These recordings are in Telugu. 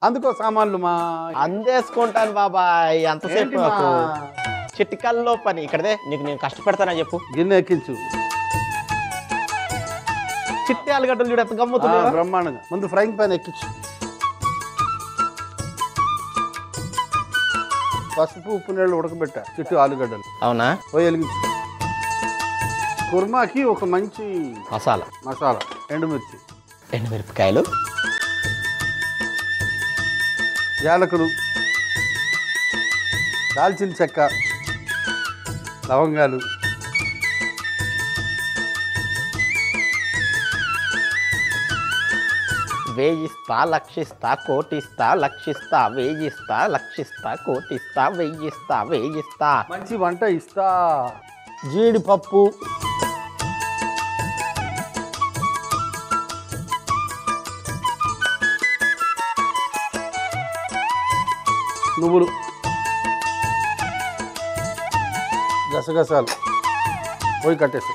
అందుకో సామాన్లు మా అందేసుకుంటాను బాబాయ్ ఎంతసేపు ఏంటి మా? నాకు చిటికల్లో పని ఇక్కడదే నీకు నేను కష్టపెడతానని చెప్పు గిన్నె ఎక్కించు చిట్టి ఆలుగడ్డలు చూడు ఎంత ఆ, గమ్ముతున్నాయి బ్రహ్మాండంగా ముందు ఫ్రైంగ్ పాన్ ఎక్కించు పసుపు ఉప్పు నీళ్ళు ఉడకబెట్టా చుట్టూ ఆలుగడ్డలు అవునా పోయి వెలిగించు కుర్మాకి ఒక మంచి మసాలా మసాలా ఎండుమిర్చి ఎండుమిరపకాయలు యాలకులు దాల్చిన చెక్క లవంగాలు వేయిస్తా లక్షిస్తా కోటిస్తా లక్షిస్తా వేయిస్తా లక్షిస్తా కోటిస్తా వెయ్యిస్తా వేయిస్తా మంచి వంట ఇస్తా జీడిపప్పు నువ్వులు గసగసాలు పోయి కట్టేసి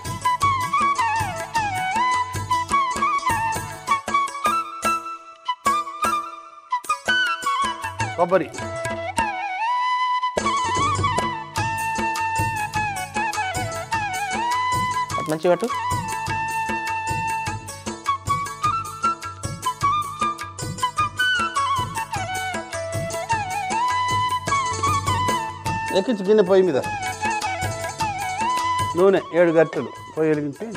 కొబ్బరి అటు మంచి పట్టు ఎక్కించి గిన్నె పొయ్యి మీద నూనె ఏడు గట్టెలు పొయ్యి వెలిగించి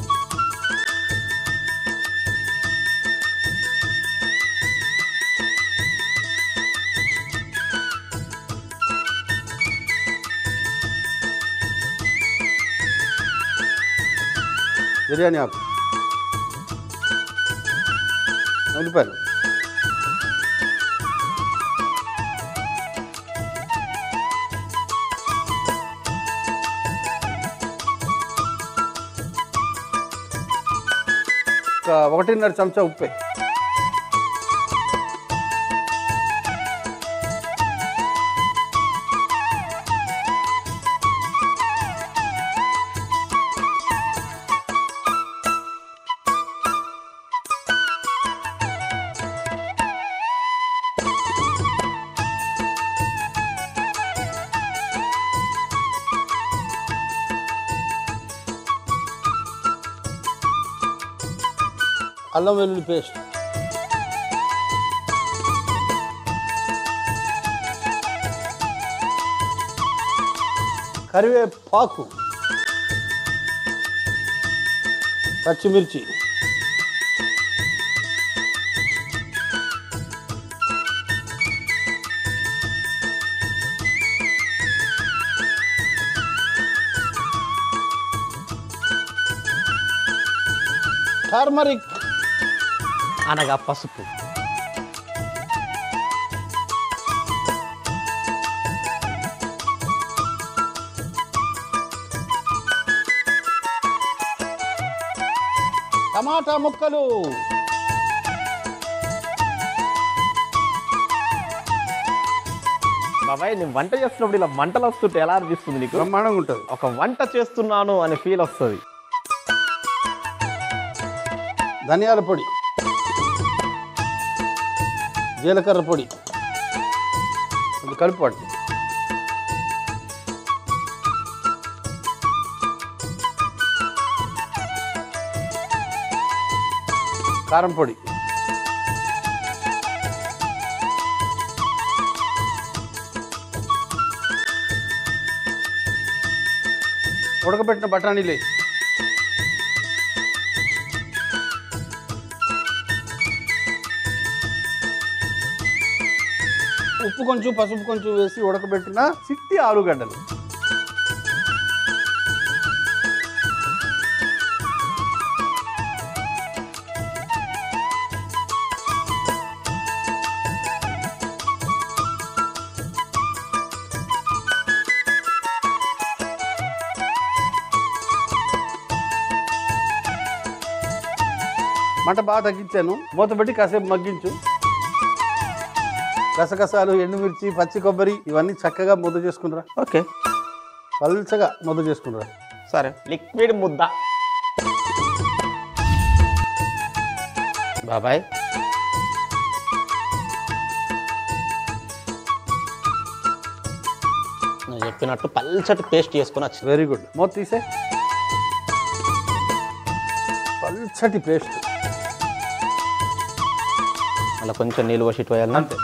బిర్యానీ ఆకు ఉల్లిపాయలు ఒక ఒకటిన్నర చెంచా ఉప్పే అల్లం వెల్లుల్లి పేస్ట్ కరివేపాకు పచ్చిమిర్చి టర్మరిక్ అనగా పసుపు టమాటా ముక్కలు బాబాయ్ నేను వంట చేస్తున్నప్పుడు ఇలా మంటలు వస్తుంటే ఎలా అనిపిస్తుంది నీకు బ్రహ్మాండంగా ఉంటుంది ఒక వంట చేస్తున్నాను అనే ఫీల్ వస్తుంది ధనియాల పొడి జీలకర్ర పొడి ఇది కలుపుకోండి కారం పొడి ఉడకబెట్టిన బఠానీలే ఉప్పు కొంచెం పసుపు కొంచెం వేసి ఉడకబెట్టిన చిట్టి ఆలుగడ్డలు మంట బాగా తగ్గించాను మూత పెట్టి కాసేపు మగ్గించు గసగసాలు ఎండుమిర్చి పచ్చి కొబ్బరి ఇవన్నీ చక్కగా ముద్ద చేసుకునిరా ఓకే పల్చగా ముద్ద చేసుకునిరా సరే లిక్విడ్ ముద్ద బాబాయ్ చెప్పినట్టు పల్చటి పేస్ట్ చేసుకొని వచ్చింది వెరీ గుడ్ మూత తీసే పల్చటి పేస్ట్ అలా కొంచెం నీళ్ళు పోసి ఇటు పోయాలి అంతే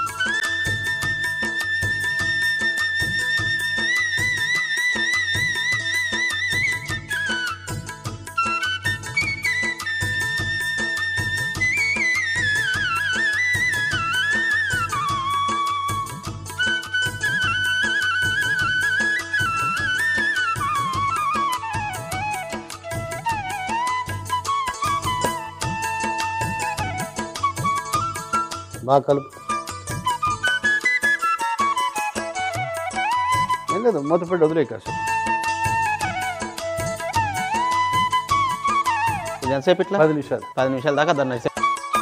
బాగా కలుపు ఏం లేదు మూత పెట్టి వదిలే కాసేపు ఇది ఎంతసేపు ఇట్లా పది నిమిషాలు పది నిమిషాల దాకా దాన్ని నడిచే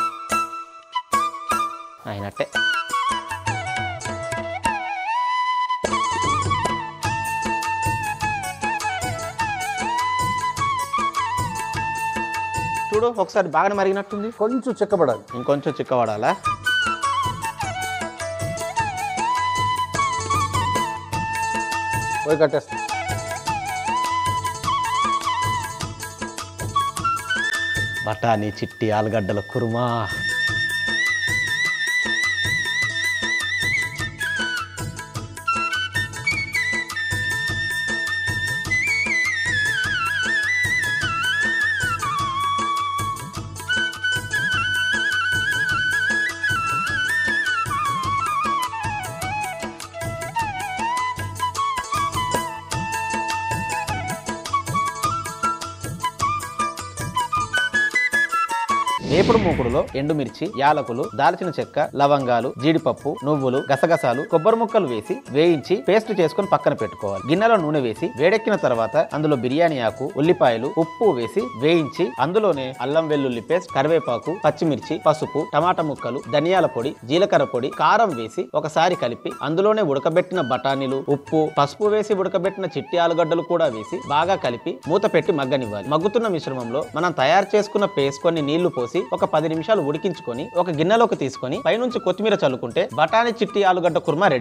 అయినట్టే చూడు ఒకసారి బాగానే మరిగినట్టుంది కొంచెం చిక్కబడాలి ఇంకొంచెం చిక్కబడాలా పోయి కట్టేస్తా బఠానీ చిట్టి ఆలుగడ్డల కుర్మా వేపుడు మూకుడులో ఎండుమిర్చి యాలకులు దాల్చిన చెక్క లవంగాలు జీడిపప్పు నువ్వులు గసగసాలు కొబ్బరి ముక్కలు వేసి వేయించి పేస్ట్ చేసుకుని పక్కన పెట్టుకోవాలి గిన్నెలో నూనె వేసి వేడెక్కిన తర్వాత అందులో బిర్యానీ ఆకు ఉల్లిపాయలు ఉప్పు వేసి వేయించి అందులోనే అల్లం వెల్లుల్లి పేస్ట్ కరివేపాకు పచ్చిమిర్చి పసుపు టమాటా ముక్కలు ధనియాల పొడి జీలకర్ర పొడి కారం వేసి ఒకసారి కలిపి అందులోనే ఉడకబెట్టిన బఠానీలు ఉప్పు పసుపు వేసి ఉడకబెట్టిన చిట్టి ఆలుగడ్డలు కూడా వేసి బాగా కలిపి మూత పెట్టి మగ్గనివ్వాలి మగ్గుతున్న మిశ్రమంలో మనం తయారు చేసుకున్న పేస్ట్ కొన్ని నీళ్లు పోసి ఒక పది నిమిషాలు ఉడికించుకొని ఒక గిన్నెలోకి తీసుకొని పైనుంచి కొత్తిమీర చల్లుకుంటే బఠానీ చిట్టి ఆలుగడ్డ కుర్మా రెడీ